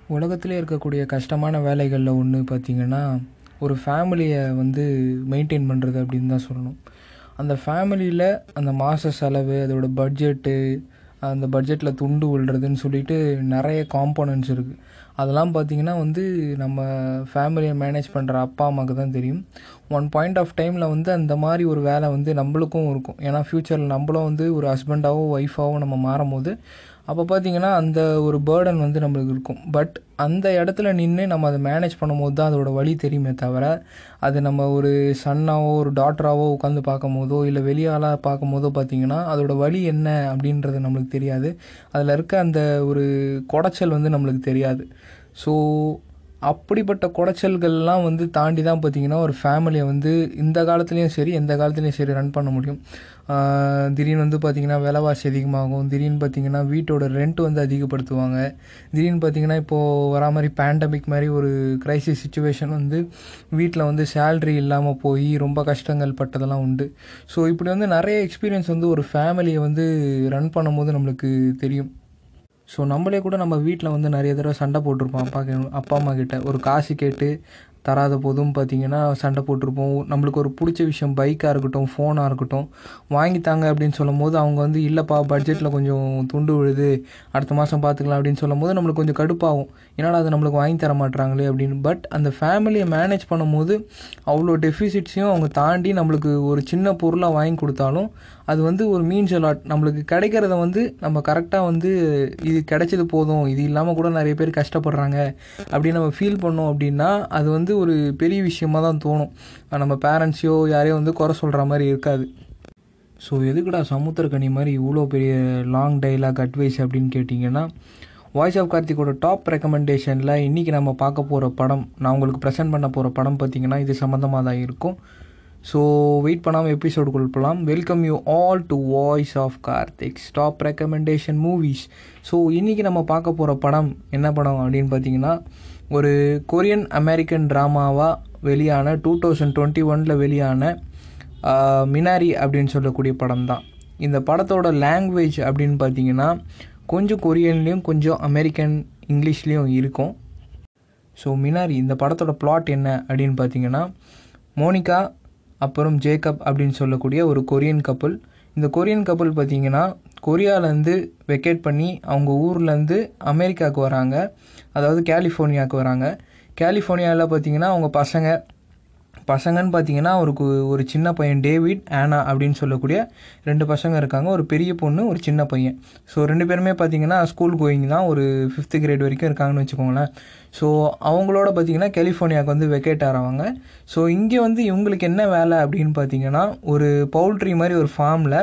உலகத்திலே இருக்கக்கூடிய கஷ்டமான வேலைகளில் ஒன்று பார்த்திங்கன்னா ஒரு ஃபேமிலியை வந்து மெயின்டைன் பண்ணுறது அப்படின்னு தான் சொல்லணும் அந்த ஃபேமிலியில் அந்த மாத செலவு அதோட பட்ஜெட்டு அந்த பட்ஜெட்டில் துண்டு விழுறதுன்னு சொல்லிட்டு நிறைய காம்போனன்ட்ஸ் இருக்குது அதெல்லாம் பார்த்திங்கன்னா வந்து நம்ம ஃபேமிலியை மேனேஜ் பண்ணுற அப்பா அம்மாவுக்கு தான் தெரியும் ஒன் பாயிண்ட் ஆஃப் டைமில் வந்து அந்த மாதிரி ஒரு வேலை வந்து நம்மளுக்கும் இருக்கும் ஏன்னா ஃப்யூச்சரில் நம்மளும் வந்து ஒரு ஹஸ்பண்டாவோ ஒய்ஃபாவோ நம்ம மாறும் போது அப்போ பார்த்திங்கன்னா அந்த ஒரு பேர்டன் வந்து நம்மளுக்கு இருக்கும் பட் அந்த இடத்துல நின்று நம்ம அதை மேனேஜ் பண்ணும்போது தான் அதோட வழி தெரியுமே தவிர அது நம்ம ஒரு சன்னாவோ ஒரு டாட்டராவோ உட்காந்து பார்க்கும் போதோ இல்லை வெளியாளாக பார்க்கும் போதோ பார்த்திங்கன்னா அதோட வழி என்ன அப்படின்றது நம்மளுக்கு தெரியாது அதில் இருக்க அந்த ஒரு குடைச்சல் வந்து நம்மளுக்கு தெரியாது ஸோ அப்படிப்பட்ட குடைச்சல்கள்லாம் வந்து தாண்டி தான் பார்த்திங்கன்னா ஒரு ஃபேமிலியை வந்து இந்த காலத்துலேயும் சரி எந்த காலத்துலேயும் சரி ரன் பண்ண முடியும் திடீர்னு வந்து பார்த்திங்கன்னா விலைவாசி அதிகமாகும் திடீர்னு பார்த்திங்கன்னா வீட்டோட ரெண்ட் வந்து அதிகப்படுத்துவாங்க திடீர்னு பார்த்திங்கன்னா இப்போது வரா மாதிரி பேண்டமிக் மாதிரி ஒரு க்ரைசிஸ் சுச்சுவேஷன் வந்து வீட்டில் வந்து சேல்ரி இல்லாமல் போய் ரொம்ப கஷ்டங்கள் பட்டதெல்லாம் உண்டு ஸோ இப்படி வந்து நிறைய எக்ஸ்பீரியன்ஸ் வந்து ஒரு ஃபேமிலியை வந்து ரன் பண்ணும்போது நம்மளுக்கு தெரியும் ஸோ நம்மளே கூட நம்ம வீட்டில் வந்து நிறைய தடவை சண்டை போட்டிருப்போம் அப்பா அப்பா அம்மா கிட்ட ஒரு காசு கேட்டு தராத போதும் பார்த்திங்கன்னா சண்டை போட்டிருப்போம் நம்மளுக்கு ஒரு பிடிச்ச விஷயம் பைக்காக இருக்கட்டும் ஃபோனாக இருக்கட்டும் வாங்கித்தாங்க அப்படின்னு சொல்லும் போது அவங்க வந்து இல்லைப்பா பட்ஜெட்டில் கொஞ்சம் துண்டு விழுது அடுத்த மாதம் பார்த்துக்கலாம் அப்படின்னு சொல்லும் போது நம்மளுக்கு கொஞ்சம் கடுப்பாகும் என்னடா அது நம்மளுக்கு வாங்கி தர மாட்டுறாங்களே அப்படின்னு பட் அந்த ஃபேமிலியை மேனேஜ் பண்ணும்போது அவ்வளோ டெஃபிசிட்ஸையும் அவங்க தாண்டி நம்மளுக்கு ஒரு சின்ன பொருளாக வாங்கி கொடுத்தாலும் அது வந்து ஒரு மீன்ஸ் அலாட் நம்மளுக்கு கிடைக்கிறத வந்து நம்ம கரெக்டாக வந்து இது கிடைச்சது போதும் இது இல்லாமல் கூட நிறைய பேர் கஷ்டப்படுறாங்க அப்படின்னு நம்ம ஃபீல் பண்ணோம் அப்படின்னா அது வந்து ஒரு பெரிய விஷயமாக தான் தோணும் நம்ம பேரண்ட்ஸையோ யாரையோ வந்து குறை சொல்கிற மாதிரி இருக்காது ஸோ எதுக்குடா சமுத்திரக்கனி மாதிரி இவ்வளோ பெரிய லாங் டைலாக் அட்வைஸ் அப்படின்னு கேட்டிங்கன்னா வாய்ஸ் ஆஃப் கார்த்திகோட டாப் ரெக்கமெண்டேஷனில் இன்றைக்கி நம்ம பார்க்க போகிற படம் நான் உங்களுக்கு ப்ரெசென்ட் பண்ண போகிற படம் பார்த்திங்கன்னா இது சம்மந்தமாக தான் இருக்கும் ஸோ வெயிட் பண்ணாமல் எபிசோடுக்குள் போகலாம் welcome you all to voice of Karthik stop recommendation movies so இன்றைக்கி நம்ம பார்க்க போகிற படம் என்ன படம் அப்படின்னு பார்த்தீங்கன்னா ஒரு கொரியன் அமெரிக்கன் ட்ராமாவாக வெளியான டூ தௌசண்ட் டுவெண்ட்டி ஒனில் வெளியான மினாரி அப்படின்னு சொல்லக்கூடிய படம் தான் இந்த படத்தோட லாங்குவேஜ் அப்படின்னு பார்த்தீங்கன்னா கொஞ்சம் கொரியன்லேயும் கொஞ்சம் அமெரிக்கன் இங்கிலீஷ்லேயும் இருக்கும் ஸோ மினாரி இந்த படத்தோட பிளாட் என்ன அப்படின்னு பார்த்தீங்கன்னா மோனிகா அப்புறம் ஜேக்கப் அப்படின்னு சொல்லக்கூடிய ஒரு கொரியன் கப்பல் இந்த கொரியன் கப்பல் பார்த்திங்கன்னா கொரியாவிலேருந்து வெக்கேட் பண்ணி அவங்க ஊர்லேருந்து அமெரிக்காவுக்கு வராங்க அதாவது கலிஃபோர்னியாவுக்கு வராங்க கலிஃபோர்னியாவில் பார்த்திங்கன்னா அவங்க பசங்க பசங்கன்னு பார்த்தீங்கன்னா அவருக்கு ஒரு சின்ன பையன் டேவிட் ஆனா அப்படின்னு சொல்லக்கூடிய ரெண்டு பசங்க இருக்காங்க ஒரு பெரிய பொண்ணு ஒரு சின்ன பையன் ஸோ ரெண்டு பேருமே பார்த்தீங்கன்னா ஸ்கூல் கோயிங் தான் ஒரு ஃபிஃப்த்து கிரேட் வரைக்கும் இருக்காங்கன்னு வச்சுக்கோங்களேன் ஸோ அவங்களோட பார்த்தீங்கன்னா கலிஃபோர்னியாவுக்கு வந்து வெக்கேட் ஆகிறவங்க ஸோ இங்கே வந்து இவங்களுக்கு என்ன வேலை அப்படின்னு பார்த்தீங்கன்னா ஒரு பவுல்ட்ரி மாதிரி ஒரு ஃபார்மில்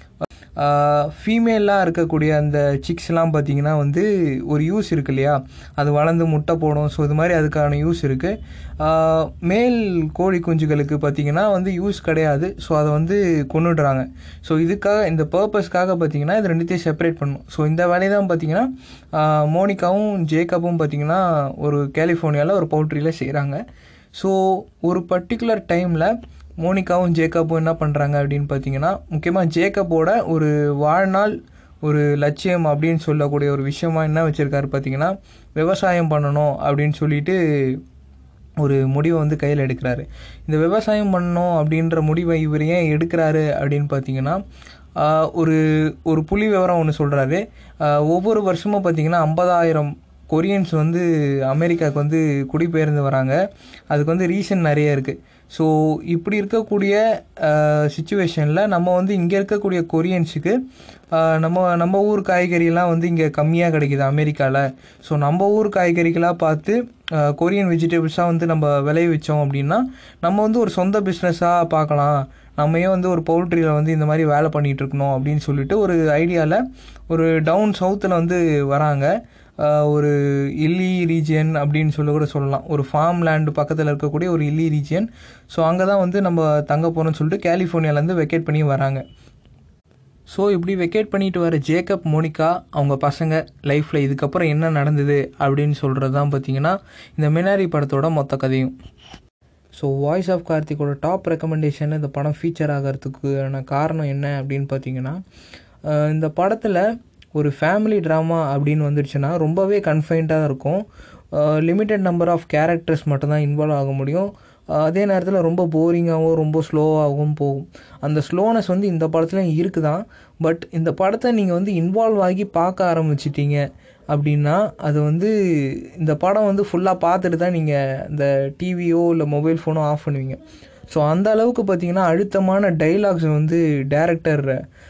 ஃபீமேலாக இருக்கக்கூடிய அந்த சிக்ஸ்லாம் பார்த்திங்கன்னா வந்து ஒரு யூஸ் இருக்கு இல்லையா அது வளர்ந்து முட்டை போடும் ஸோ இது மாதிரி அதுக்கான யூஸ் இருக்குது மேல் கோழி குஞ்சுகளுக்கு பார்த்திங்கன்னா வந்து யூஸ் கிடையாது ஸோ அதை வந்து கொண்டுடுறாங்க ஸோ இதுக்காக இந்த பர்பஸ்க்காக பார்த்திங்கன்னா இது ரெண்டுத்தையும் செப்பரேட் பண்ணும் ஸோ இந்த வேலையை தான் பார்த்திங்கன்னா மோனிகாவும் ஜேக்கப்பும் பார்த்திங்கன்னா ஒரு கலிஃபோர்னியாவில் ஒரு பவுல்ட்ரியில் செய்கிறாங்க ஸோ ஒரு பர்டிகுலர் டைமில் மோனிகாவும் ஜேக்கப்பும் என்ன பண்ணுறாங்க அப்படின்னு பார்த்தீங்கன்னா முக்கியமாக ஜேக்கப்போட ஒரு வாழ்நாள் ஒரு லட்சியம் அப்படின்னு சொல்லக்கூடிய ஒரு விஷயமா என்ன வச்சுருக்காரு பார்த்தீங்கன்னா விவசாயம் பண்ணணும் அப்படின்னு சொல்லிட்டு ஒரு முடிவை வந்து கையில் எடுக்கிறாரு இந்த விவசாயம் பண்ணணும் அப்படின்ற முடிவை இவர் ஏன் எடுக்கிறாரு அப்படின்னு பார்த்தீங்கன்னா ஒரு ஒரு புள்ளி விவரம் ஒன்று சொல்கிறாரு ஒவ்வொரு வருஷமும் பார்த்தீங்கன்னா ஐம்பதாயிரம் கொரியன்ஸ் வந்து அமெரிக்காவுக்கு வந்து குடிபெயர்ந்து வராங்க அதுக்கு வந்து ரீசன் நிறைய இருக்குது ஸோ இப்படி இருக்கக்கூடிய சுச்சுவேஷனில் நம்ம வந்து இங்கே இருக்கக்கூடிய கொரியன்ஸுக்கு நம்ம நம்ம ஊர் காய்கறியெல்லாம் வந்து இங்கே கம்மியாக கிடைக்கிது அமெரிக்காவில் ஸோ நம்ம ஊர் காய்கறிகளாக பார்த்து கொரியன் வெஜிடபிள்ஸாக வந்து நம்ம விளைவிச்சோம் அப்படின்னா நம்ம வந்து ஒரு சொந்த பிஸ்னஸாக பார்க்கலாம் நம்ம ஏன் வந்து ஒரு பவுல்ட்ரியில் வந்து இந்த மாதிரி வேலை பண்ணிகிட்டு இருக்கணும் அப்படின்னு சொல்லிட்டு ஒரு ஐடியாவில் ஒரு டவுன் சவுத்தில் வந்து வராங்க ஒரு இல்லி ரீஜியன் அப்படின்னு சொல்ல கூட சொல்லலாம் ஒரு ஃபார்ம் லேண்டு பக்கத்தில் இருக்கக்கூடிய ஒரு இல்லி ரீஜியன் ஸோ அங்கே தான் வந்து நம்ம தங்க போகிறோம்னு சொல்லிட்டு கலிஃபோர்னியாலேருந்து வெக்கேட் பண்ணி வராங்க ஸோ இப்படி வெக்கேட் பண்ணிட்டு வர ஜேக்கப் மோனிகா அவங்க பசங்க லைஃப்பில் இதுக்கப்புறம் என்ன நடந்தது அப்படின்னு சொல்கிறது தான் பார்த்தீங்கன்னா இந்த மினாரி படத்தோட மொத்த கதையும் ஸோ வாய்ஸ் ஆஃப் கார்த்திகோட டாப் ரெக்கமெண்டேஷன் இந்த படம் ஃபீச்சர் ஆகிறதுக்கான காரணம் என்ன அப்படின்னு பார்த்தீங்கன்னா இந்த படத்தில் ஒரு ஃபேமிலி ட்ராமா அப்படின்னு வந்துடுச்சுன்னா ரொம்பவே கன்ஃபைன்டாக இருக்கும் லிமிட்டட் நம்பர் ஆஃப் கேரக்டர்ஸ் மட்டும்தான் இன்வால்வ் ஆக முடியும் அஹ் அதே நேரத்தில் ரொம்ப போரிங்காகவும் ரொம்ப ஸ்லோவாகவும் போகும் அந்த ஸ்லோனஸ் வந்து இந்த படத்துலையும் இருக்குதான் பட் இந்த படத்தை நீங்கள் வந்து இன்வால்வ் ஆகி பார்க்க ஆரம்பிச்சிட்டீங்க அப்படின்னா அது வந்து இந்த படம் வந்து ஃபுல்லாக பார்த்துட்டு தான் நீங்கள் இந்த டிவியோ இல்லை மொபைல் ஃபோனோ ஆஃப் பண்ணுவீங்க ஸோ அந்த அளவுக்கு பார்த்தீங்கன்னா அழுத்தமான டைலாக்ஸ் வந்து டேரக்டர்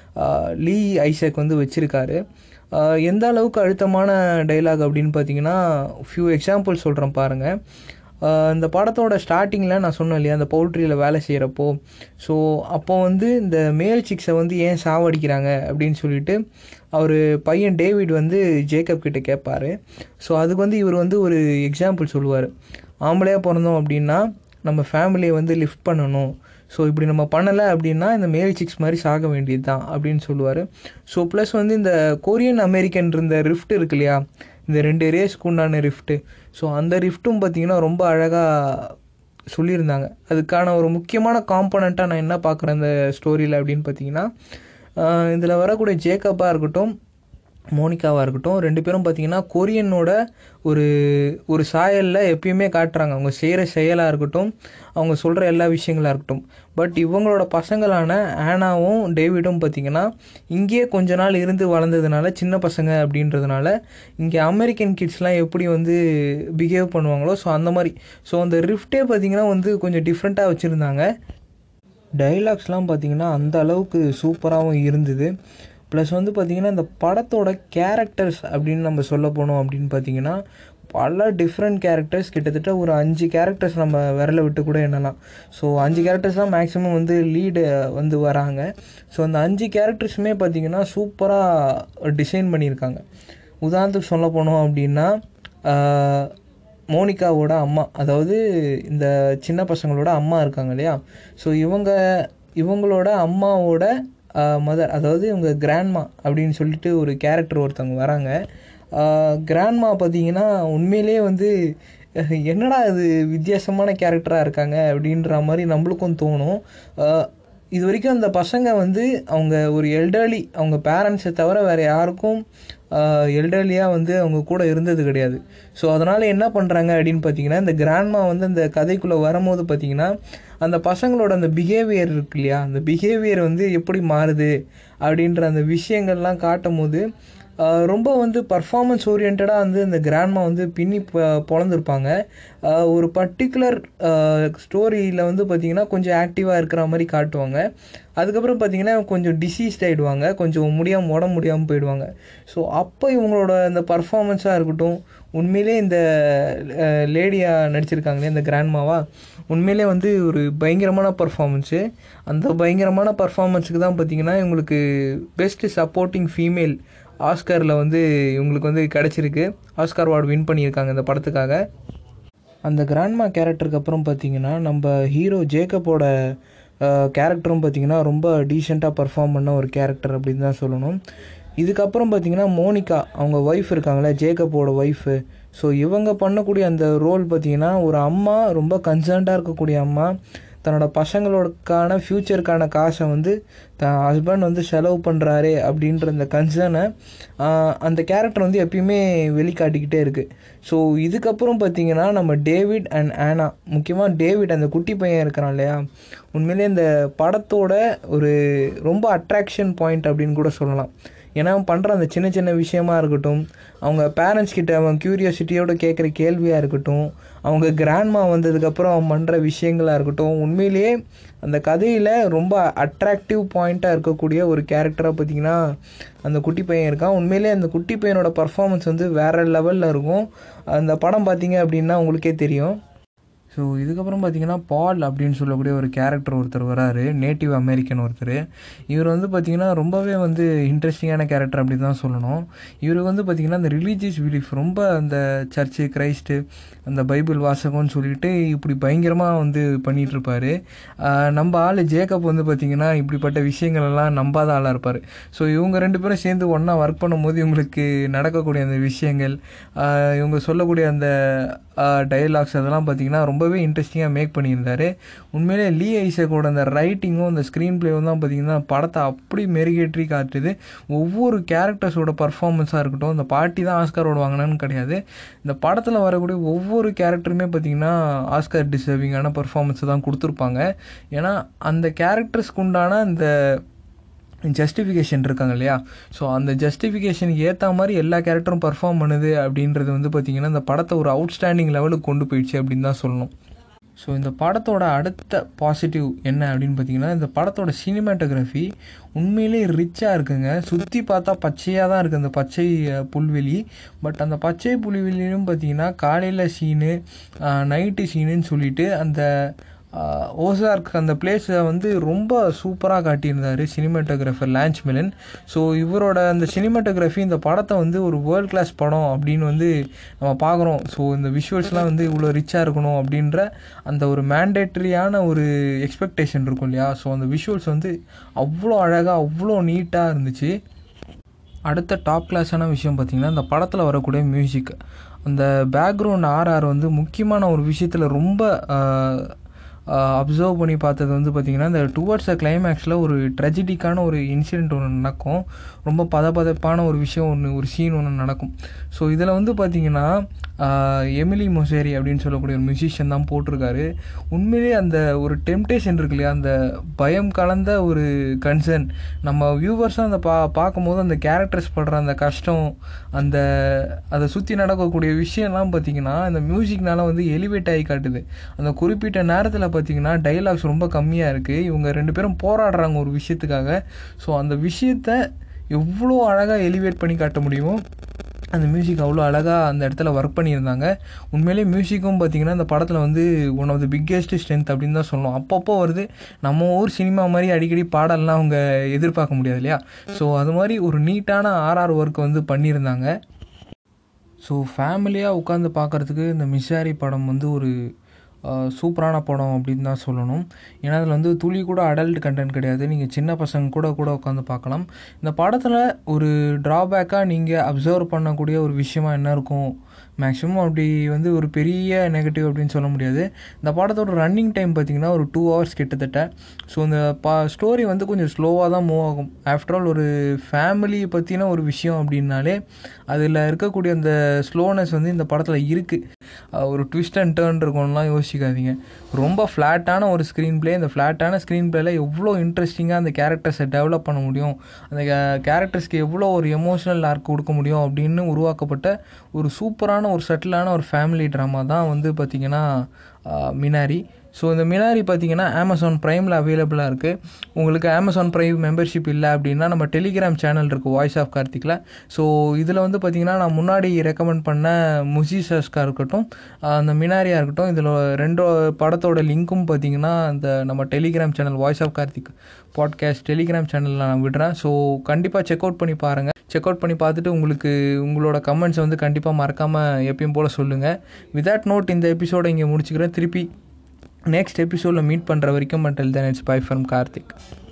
லீ ஐசக் வந்து வச்சுருக்காரு ஆஹ் எந்த அளவுக்கு அழுத்தமான டைலாக் அப்படின்னு பார்த்தீங்கன்னா ஃபியூ எக்ஸாம்பிள் சொல்கிறேன் பாருங்கள் ஆஹ் இந்த படத்தோட ஸ்டார்டிங்கில் நான் சொன்னேன் இல்லையா அந்த பவுல்ட்ரியில் வேலை செய்கிறப்போ ஸோ அப்போ வந்து இந்த மேல் சிக்ஸை வந்து ஏன் சாவடிக்கிறாங்க அப்படின்னு சொல்லிட்டு அவர் பையன் டேவிட் வந்து ஜேக்கப் கிட்ட கேட்பாரு ஸோ அதுக்கு வந்து இவர் வந்து ஒரு எக்ஸாம்பிள் சொல்லுவார் ஆம்பளையாக பிறந்தோம் அப்படின்னா நம்ம ஃபேமிலியை வந்து லிஃப்ட் பண்ணணும் ஸோ இப்படி நம்ம பண்ணலை அப்படின்னா இந்த மேல் சிக்ஸ் மாதிரி சாக வேண்டியது தான் அப்படின்னு சொல்லுவார் ஸோ ப்ளஸ் வந்து இந்த கொரியன் அமெரிக்கன் இருந்த ரிஃப்ட் இருக்கு இல்லையா இந்த ரெண்டு ரேஸ்க்கு உண்டான ரிஃப்ட்டு ஸோ அந்த ரிஃப்ட்டும் பார்த்தீங்கன்னா ரொம்ப அழகாக சொல்லியிருந்தாங்க அதுக்கான ஒரு முக்கியமான காம்பனண்ட்டாக நான் என்ன பார்க்குறேன் இந்த ஸ்டோரியில் அப்படின்னு பார்த்தீங்கன்னா இதில் வரக்கூடிய ஜேக்கப்பாக இருக்கட்டும் மோனிகாவாக இருக்கட்டும் ரெண்டு பேரும் பார்த்தீங்கன்னா கொரியனோட ஒரு ஒரு சாயலில் எப்பயுமே காட்டுறாங்க அவங்க செய்கிற செயலாக இருக்கட்டும் அவங்க சொல்கிற எல்லா விஷயங்களாக இருக்கட்டும் பட் இவங்களோட பசங்களான ஆனாவும் டேவிடும் பார்த்தீங்கன்னா இங்கேயே கொஞ்ச நாள் இருந்து வளர்ந்ததுனால சின்ன பசங்க அப்படின்றதுனால இங்கே அமெரிக்கன் கிட்ஸ்லாம் எப்படி வந்து பிஹேவ் பண்ணுவாங்களோ ஸோ அந்த மாதிரி ஸோ அந்த ரிஃப்டே பார்த்தீங்கன்னா வந்து கொஞ்சம் டிஃப்ரெண்ட்டாக வச்சுருந்தாங்க டைலாக்ஸ்லாம் பார்த்தீங்கன்னா அந்த அளவுக்கு சூப்பராகவும் இருந்தது ப்ளஸ் வந்து பார்த்திங்கன்னா இந்த படத்தோட கேரக்டர்ஸ் அப்படின்னு நம்ம சொல்ல போனோம் அப்படின்னு பார்த்தீங்கன்னா பல டிஃப்ரெண்ட் கேரக்டர்ஸ் கிட்டத்தட்ட ஒரு அஞ்சு கேரக்டர்ஸ் நம்ம விரல விட்டு கூட எண்ணலாம் ஸோ அஞ்சு கேரக்டர்ஸ் தான் மேக்ஸிமம் வந்து லீடு வந்து வராங்க ஸோ அந்த அஞ்சு கேரக்டர்ஸுமே பார்த்திங்கன்னா சூப்பராக டிசைன் பண்ணியிருக்காங்க உதாரணத்துக்கு சொல்ல போனோம் அப்படின்னா ஆஹ், மோனிகாவோட அம்மா அதாவது இந்த சின்ன பசங்களோட அம்மா இருக்காங்க இல்லையா ஸோ இவங்க இவங்களோட அம்மாவோட மதர் அதாவது இவங்க கிராண்ட்மா அப்படின்னு சொல்லிட்டு ஒரு கேரக்டர் ஒருத்தவங்க வராங்க கிராண்ட்மா பார்த்தீங்கன்னா உண்மையிலேயே வந்து அஹ், என்னடா இது வித்தியாசமான கேரக்டராக இருக்காங்க அப்படின்ற மாதிரி நம்மளுக்கும் தோணும் அஹ், இது வரைக்கும் அந்த பசங்க வந்து அவங்க ஒரு எல்டர்லி அவங்க பேரண்ட்ஸை தவிர வேறு யாருக்கும் எல்டர்லியாக வந்து அவங்க கூட இருந்தது கிடையாது ஸோ அதனால் என்ன பண்ணுறாங்க அப்படின்னு பார்த்தீங்கன்னா இந்த கிராண்ட்மா வந்து அந்த கதைக்குள்ளே வரும்போது பார்த்தீங்கன்னா அந்த பசங்களோட அந்த பிஹேவியர் இருக்கு இல்லையா அந்த பிஹேவியர் வந்து எப்படி மாறுது அப்படின்ற அந்த விஷயங்கள்லாம் காட்டும் போது ஆஹ் ரொம்ப வந்து பர்ஃபார்மன்ஸ் ஓரியன்டாக வந்து இந்த கிராண்ட்மா வந்து பின்னி ப- பொழந்திருப்பாங்க ஆஹ் ஒரு பர்டிகுலர் ஸ்டோரியில் வந்து பார்த்திங்கன்னா கொஞ்சம் ஆக்டிவாக இருக்கிற மாதிரி காட்டுவாங்க அதுக்கப்புறம் பார்த்திங்கன்னா கொஞ்சம் டிசீஸ்ட் ஆகிடுவாங்க கொஞ்சம் முடியாமல் உடம்பு முடியாமல் போயிடுவாங்க ஸோ அப்போ இவங்களோட இந்த பர்ஃபார்மன்ஸாக இருக்கட்டும் உண்மையிலே இந்த லேடியாக நடிச்சிருக்காங்களே இந்த கிராண்ட்மாவா உண்மையிலே வந்து ஒரு பயங்கரமான பர்ஃபார்மன்ஸு அந்த பயங்கரமான பர்ஃபார்மன்ஸுக்கு தான் பார்த்தீங்கன்னா இவங்களுக்கு பெஸ்ட் சப்போர்ட்டிங் ஃபீமேல் ஆஸ்காரில் வந்து இவங்களுக்கு வந்து கிடச்சிருக்கு ஆஸ்கார் அவார்டு வின் பண்ணியிருக்காங்க இந்த படத்துக்காக அந்த கிராண்ட்மா கேரக்டருக்கு அப்புறம் பார்த்தீங்கன்னா நம்ம ஹீரோ ஜேக்கப்போட கேரக்டரும் பார்த்தீங்கன்னா ரொம்ப டீசெண்டாக பர்ஃபார்ம் பண்ண ஒரு கேரக்டர் அப்படின்னு தான் சொல்லணும் இதுக்கப்புறம் பார்த்தீங்கன்னா மோனிகா அவங்க ஒய்ஃப் இருக்காங்களே ஜேக்கப்போட ஒய்ஃபு ஸோ இவங்க பண்ணக்கூடிய அந்த ரோல் பார்த்தீங்கன்னா ஒரு அம்மா ரொம்ப கன்சர்ன்டாக இருக்கக்கூடிய அம்மா தன்னோட பசங்களோடக்கான ஃப்யூச்சருக்கான காசை வந்து தன் ஹஸ்பண்ட் வந்து செலவு பண்ணுறாரு அப்படின்ற அந்த கன்சர்னை அந்த கேரக்டர் வந்து எப்பயுமே வெளிக்காட்டிக்கிட்டே இருக்குது ஸோ இதுக்கப்புறம் பார்த்தீங்கன்னா நம்ம டேவிட் அண்ட் ஆனா முக்கியமாக டேவிட் அந்த குட்டி பையன் இருக்கிறான் இல்லையா உண்மையிலே இந்த படத்தோட ஒரு ரொம்ப அட்ராக்ஷன் பாயிண்ட் அப்படின்னு கூட சொல்லலாம் ஏன்னா அவன் பண்ணுற அந்த சின்ன சின்ன விஷயமா இருக்கட்டும் அவங்க பேரண்ட்ஸ் கிட்ட அவன் க்யூரியாசிட்டியோட கேட்குற கேள்வியாக இருக்கட்டும் அவங்க கிராண்ட்மா வந்ததுக்கப்புறம் அவன் பண்ணுற விஷயங்களாக இருக்கட்டும் உண்மையிலேயே அந்த கதையில் ரொம்ப அட்ராக்டிவ் பாயிண்ட்டாக இருக்கக்கூடிய ஒரு கேரக்டராக பார்த்தீங்கன்னா அந்த குட்டி பையன் இருக்கான் உண்மையிலேயே அந்த குட்டி பையனோட பர்ஃபார்மன்ஸ் வந்து வேறு லெவலில் இருக்கும் அந்த படம் பார்த்தீங்க அப்படின்னா உங்களுக்கே தெரியும் ஸோ இதுக்கப்புறம் பார்த்தீங்கன்னா பால் அப்படின்னு சொல்லக்கூடிய ஒரு கேரக்டர் ஒருத்தர் வராரு நேட்டிவ் அமெரிக்கன் ஒருத்தர் இவர் வந்து பார்த்தீங்கன்னா ரொம்பவே வந்து இன்ட்ரெஸ்டிங்கான கேரக்டர் அப்படி தான் சொல்லணும் இவர் வந்து பார்த்தீங்கன்னா அந்த ரிலீஜியஸ் பிலீஃப் ரொம்ப அந்த சர்ச்சு கிரைஸ்ட்டு அந்த பைபிள் வாசகம்னு சொல்லிட்டு இப்படி பயங்கரமாக வந்து பண்ணிகிட்டு இருப்பார் நம்ம ஆள் ஜேக்கப் வந்து பார்த்தீங்கன்னா இப்படிப்பட்ட விஷயங்கள் எல்லாம் நம்பாத ஆளாக இருப்பார் ஸோ இவங்க ரெண்டு பேரும் சேர்ந்து ஒன்றா ஒர்க் பண்ணும்போது இவங்களுக்கு நடக்கக்கூடிய அந்த விஷயங்கள் ஆஹ் இவங்க சொல்லக்கூடிய அந்த டயலாக்ஸ் அதெல்லாம் பார்த்தீங்கன்னா ரொம்பவே இன்ட்ரெஸ்டிங்காக மேக் பண்ணியிருந்தாரு உண்மையிலே லீ ஐசக்கோட அந்த ரைட்டிங்கும் அந்த ஸ்க்ரீன் பிளேவும் தான் பார்த்தீங்கன்னா படத்தை அப்படி மெருகேற்றி காட்டுது ஒவ்வொரு கேரக்டர்ஸோட பர்ஃபார்மன்ஸாக இருக்கட்டும் இந்த பாட்டி தான் ஆஸ்காரோட வாங்கினான்னு கிடையாது இந்த படத்தில் வரக்கூடிய ஒவ்வொரு கேரக்டருமே பார்த்தீங்கன்னா ஆஸ்கார் டிசர்விங்கான பர்ஃபார்மன்ஸை தான் கொடுத்துருப்பாங்க ஏன்னா அந்த கேரக்டர்ஸ்க்கு உண்டான அந்த ஜஸ்டிஃபிகேஷன் இருக்காங்க இல்லையா ஸோ அந்த ஜஸ்டிஃபிகேஷனுக்கு ஏற்ற மாதிரி எல்லா கேரக்டரும் பர்ஃபார்ம் பண்ணுது அப்படின்றது வந்து பார்த்திங்கன்னா இந்த படத்தை ஒரு அவுட்ஸ்டாண்டிங் லெவலுக்கு கொண்டு போயிடுச்சு அப்படின்னு தான் சொல்லணும் ஸோ இந்த படத்தோட அடுத்த பாசிட்டிவ் என்ன அப்படின்னு பார்த்தீங்கன்னா இந்த படத்தோட சினிமாட்டோகிராஃபி உண்மையிலே ரிச்சாக இருக்குங்க சுற்றி பார்த்தா பச்சையாக தான் இருக்குது அந்த பச்சை அஹ், புல்வெளி பட் அந்த பச்சை புல்வெளியும் பார்த்தீங்கன்னா காலையில் சீனு நைட்டு சீனுன்னு சொல்லிட்டு அந்த ஓசார்க் அந்த பிளேஸை வந்து ரொம்ப சூப்பராக காட்டியிருந்தார் சினிமாட்டோகிராஃபர் லான்ச் மிலன் ஸோ இவரோட அந்த சினிமாட்டோகிராஃபி இந்த படத்தை வந்து ஒரு வேர்ல்ட் கிளாஸ் படம் அப்படின்னு வந்து நம்ம பார்க்குறோம் ஸோ இந்த விஷுவல்ஸ்லாம் வந்து இவ்வளோ ரிச்சாக இருக்கணும் அப்படின்ற அந்த ஒரு மேண்டேட்ரியான ஒரு எக்ஸ்பெக்டேஷன் இருக்கும் இல்லையா ஸோ அந்த விஷுவல்ஸ் வந்து அவ்வளோ அழகாக அவ்வளோ நீட்டாக இருந்துச்சு அடுத்த டாப் கிளாஸான விஷயம் பார்த்திங்கன்னா இந்த படத்தில் வரக்கூடிய மியூசிக் அந்த பேக்ரவுண்ட் ஆர்ஆர் வந்து முக்கியமான ஒரு விஷயத்தில் ரொம்ப அப்சர்வ் பண்ணி பார்த்தது வந்து பார்த்திங்கன்னா இந்த டுவர்ட்ஸ் அ கிளைமேக்ஸில் ஒரு ட்ரெஜடிக்கான ஒரு இன்சிடெண்ட் ஒன்று நடக்கும் ரொம்ப பதபதப்பான ஒரு விஷயம் ஒன்று ஒரு சீன் ஒன்று நடக்கும் ஸோ இதில் வந்து பார்த்திங்கன்னா எமிலி மொசேரி அப்படின்னு சொல்லக்கூடிய ஒரு மியூசிஷியன் தான் போட்டிருக்காரு உண்மையிலேயே அந்த ஒரு டெம்டேஷன் இருக்கு இல்லையா அந்த பயம் கலந்த ஒரு கன்சர்ன் நம்ம வியூவர்ஸாக அந்த பா பார்க்கும்போது அந்த கேரக்டர்ஸ் படுற அந்த கஷ்டம் அந்த அதை சுற்றி நடக்கக்கூடிய விஷயம்லாம் பார்த்திங்கன்னா அந்த மியூசிக்னால வந்து எலிவேட் ஆகி காட்டுது அந்த குறிப்பிட்ட நேரத்தில் பார்த்திங்கன்னா டைலாக்ஸ் ரொம்ப கம்மியாக இருக்குது இவங்க ரெண்டு பேரும் போராடுறாங்க ஒரு விஷயத்துக்காக ஸோ அந்த விஷயத்தை எவ்வளோ அழகாக எலிவேட் பண்ணி காட்ட முடியுமோ அந்த மியூசிக் அவ்வளோ அழகாக அந்த இடத்துல ஒர்க் பண்ணியிருந்தாங்க உண்மையிலேயே மியூசிக்கும் பார்த்தீங்கன்னா இந்த படத்தில் வந்து one of the biggest strength அப்படின்னு தான் சொல்லணும் அப்பப்போ வருது நம்ம ஊர் சினிமா மாதிரி அடிக்கடி பாடல்லாம் அவங்க எதிர்பார்க்க முடியாது இல்லையா ஸோ அது மாதிரி ஒரு நீட்டான ஆர்ஆர் ஒர்க் வந்து பண்ணியிருந்தாங்க ஸோ ஃபேமிலியாக உட்காந்து பார்க்குறதுக்கு இந்த மிஸ்ஸாரி படம் வந்து ஒரு அஹ், சூப்பரான படம் அப்படின்னு தான் சொல்லணும் ஏன்னா அதில் வந்து துளி கூட அடல்ட் கண்டென்ட் கிடையாது நீங்கள் சின்ன பசங்க கூட கூட உட்காந்து பார்க்கலாம் இந்த படத்தில் ஒரு ட்ராபேக்காக நீங்கள் அப்சர்வ் பண்ணக்கூடிய ஒரு விஷயமா என்ன இருக்கும் மேக்ஸிமம் அப்படி வந்து ஒரு பெரிய நெகட்டிவ் அப்படின்னு சொல்ல முடியாது இந்த படத்தோட ரன்னிங் டைம் பார்த்தீங்கன்னா ஒரு டூ ஹவர்ஸ் கிட்டத்தட்ட ஸோ இந்த பா ஸ்டோரி வந்து கொஞ்சம் ஸ்லோவாக தான் மூவ் ஆகும் ஆஃப்டர் ஆல் ஒரு ஃபேமிலி பற்றின ஒரு விஷயம் அப்படின்னாலே அதில் இருக்கக்கூடிய அந்த ஸ்லோனஸ் வந்து இந்த படத்தில் இருக்குது ஒரு ட்விஸ்ட் அண்ட் டேர்ன் இருக்கும்லாம் யோசிக்காதீங்க ரொம்ப ஃப்ளாட்டான ஒரு ஸ்க்ரீன் ப்ளே இந்த ஃப்ளாட்டான ஸ்க்ரீன் ப்ளேல எவ்வளோ இன்ட்ரெஸ்டிங்காக அந்த கேரக்டர்ஸை டெவலப் பண்ண முடியும் அந்த கேரக்டர்ஸ்க்கு எவ்வளோ ஒரு எமோஷனல் ஆர்க் கொடுக்க முடியும் அப்படின்னு உருவாக்கப்பட்ட ஒரு சூப்பரான ஒரு சட்டிலான ஒரு ஃபேமிலி ட்ராமா தான் வந்து பார்த்திங்கன்னா மினாரி ஸோ இந்த மினாரி பார்த்தீங்கன்னா அமேசான் ப்ரைமில் அவைலபிளாக இருக்குது உங்களுக்கு அமேசான் ப்ரைம் மெம்பர்ஷிப் இல்லை அப்படின்னா நம்ம டெலிகிராம் சேனல் இருக்குது வாய்ஸ் ஆஃப் கார்த்திக்கில் ஸோ இதில் வந்து பார்த்திங்கன்னா நான் முன்னாடி ரெக்கமெண்ட் பண்ண முசிசஸ்க்காக இருக்கட்டும் ஆஹ் அந்த மினாரியாக இருக்கட்டும் இதில் ரெண்டோ படத்தோட லிங்க்கும் பார்த்தீங்கன்னா அந்த நம்ம Telegram channel voice of Karthik podcast Telegram சேனலில் நான் விடுறேன் ஸோ கண்டிப்பாக செக் அவுட் பண்ணி பாருங்கள் செக் அவுட் பண்ணி பார்த்துட்டு உங்களுக்கு உங்களோட கமெண்ட்ஸ் வந்து கண்டிப்பாக மறக்காமல் எப்பயும் போல் சொல்லுங்கள் விதவுட் நோட் இந்த எபிசோடை இங்கே முடிச்சுக்கிறேன் திருப்பி நெக்ஸ்ட் எபிசோடில் மீட் பண்ணுற வரைக்கும் மட்டில் then it's bye from Karthik